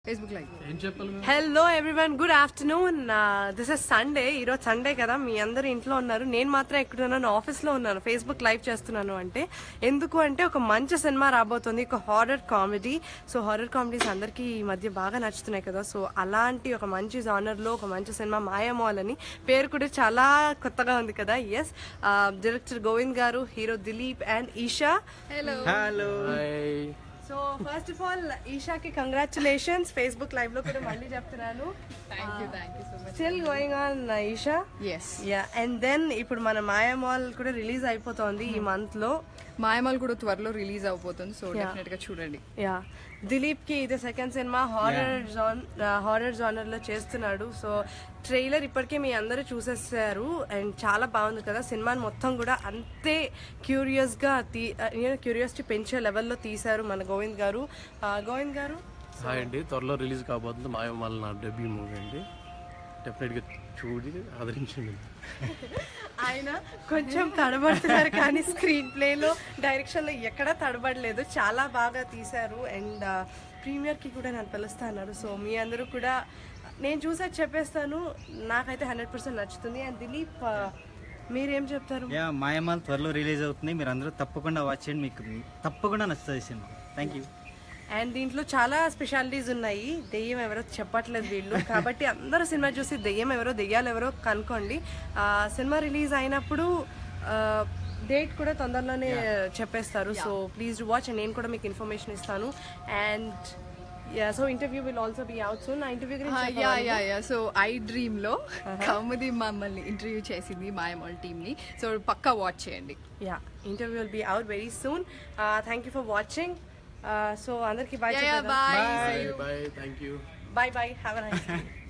Facebook live ఏం చెప్పాలి మేము? Hello everyone good afternoon this is Sunday ఈరోజు సండే కదా మీ అందరు ఇంట్లో ఉన్నారు నేను మాత్రం ఎక్కడ ఉన్నాను ఆఫీస్లో ఉన్నాను ఫేస్బుక్ లైవ్ చేస్తున్నాను అంటే ఎందుకు అంటే ఒక మంచి సినిమా రాబోతుంది ఒక horror comedy so horror comedies అందరికీ ఈ మధ్య బాగా నచ్చుతున్నాయి కదా సో అలాంటి ఒక మంచి జానర్లో ఒక మంచి సినిమా మాయామాల్ అని పేరు కూడా చాలా కొత్తగా ఉంది కదా ఎస్ డైరెక్టర్ గోవింద్ గారు hero Dileep and Esha hello hi so first of all ఈషాకి కంగ్రాచులేషన్స్ ఫేస్బుక్ లైవ్ లో కూడా మళ్ళీ చెప్తున్నాను thank you thank you so much still going on Esha yes yeah and then ఇప్పుడు మన మాయా మాల్ కూడా రిలీజ్ అయిపోతుంది ఈ మంత్ లో మాయమాల్ కూడా త్వరలో రిలీజ్ అవబోతుంది సో డెఫినెట్ గా చూడండి యా దిలీప్ కి ఇది second cinema horror genre horror genre లో చేస్తున్నాడు సో ట్రైలర్ ఇప్పటికే మీ అందరూ చూసేసారు అండ్ చాలా బాగుంది కదా సినిమాని మొత్తం కూడా అంతే క్యూరియస్ గా క్యూరియాసిటీ పెంచే లెవెల్లో తీశారు మన గోవింద్ గారు ఆ, గోవింద్ గారు హాయ్ అండి త్వరలో రిలీజ్ కాబోతుంది మాయమాల నా డెబ్యూ మూవీ అండి డెఫినెట్గా చూడి ఆదరించండి ఆయన కొంచెం తడబడుతున్నారు కానీ స్క్రీన్ ప్లేలో డైరెక్షన్ లో ఎక్కడా తడబడలేదు చాలా బాగా తీశారు అండ్ ప్రీమియర్ కి కూడా నన్ను పిలుస్తా అన్నారు సో మీ అందరూ కూడా నేను చూసాక చెప్పేస్తాను నాకైతే హండ్రెడ్ పర్సెంట్ నచ్చుతుంది అండ్ దిలీప్ ఆ, మీరేం చెప్తారు యా మాయమాల్ త్వరలో రిలీజ్ అవుతుంది మీరు అందరూ తప్పకుండా వాచ్ చేయండి మీకు తప్పకుండా నచ్చుతుంది ఈ సినిమా థ్యాంక్ యూ అండ్ దీంట్లో చాలా స్పెషాలిటీస్ ఉన్నాయి దెయ్యం ఎవరో చెప్పట్లేదు వీళ్ళు కాబట్టి అందరూ సినిమా చూసి దెయ్యం ఎవరో దెయ్యాలు ఎవరో కనుక్కోండి ఆ, సినిమా రిలీజ్ అయినప్పుడు డేట్ కూడా తొందరలోనే చెప్పేస్తారు సో ప్లీజ్ వాచ్ అండ్ నేను కూడా మీకు ఇన్ఫర్మేషన్ ఇస్తాను and yeah so interview will also be out so నా ఇంటర్వ్యూ గురించి yeah yeah yeah so iDream లో కౌముది మమ్మల్ని ఇంటర్వ్యూ చేసింది మాయమాల్ టీమ్ ని సో పక్కా వాచ్ చేయండి yeah interview will be out very soon thank you for watching so అందరికి bye bye bye bye thank you bye bye have a nice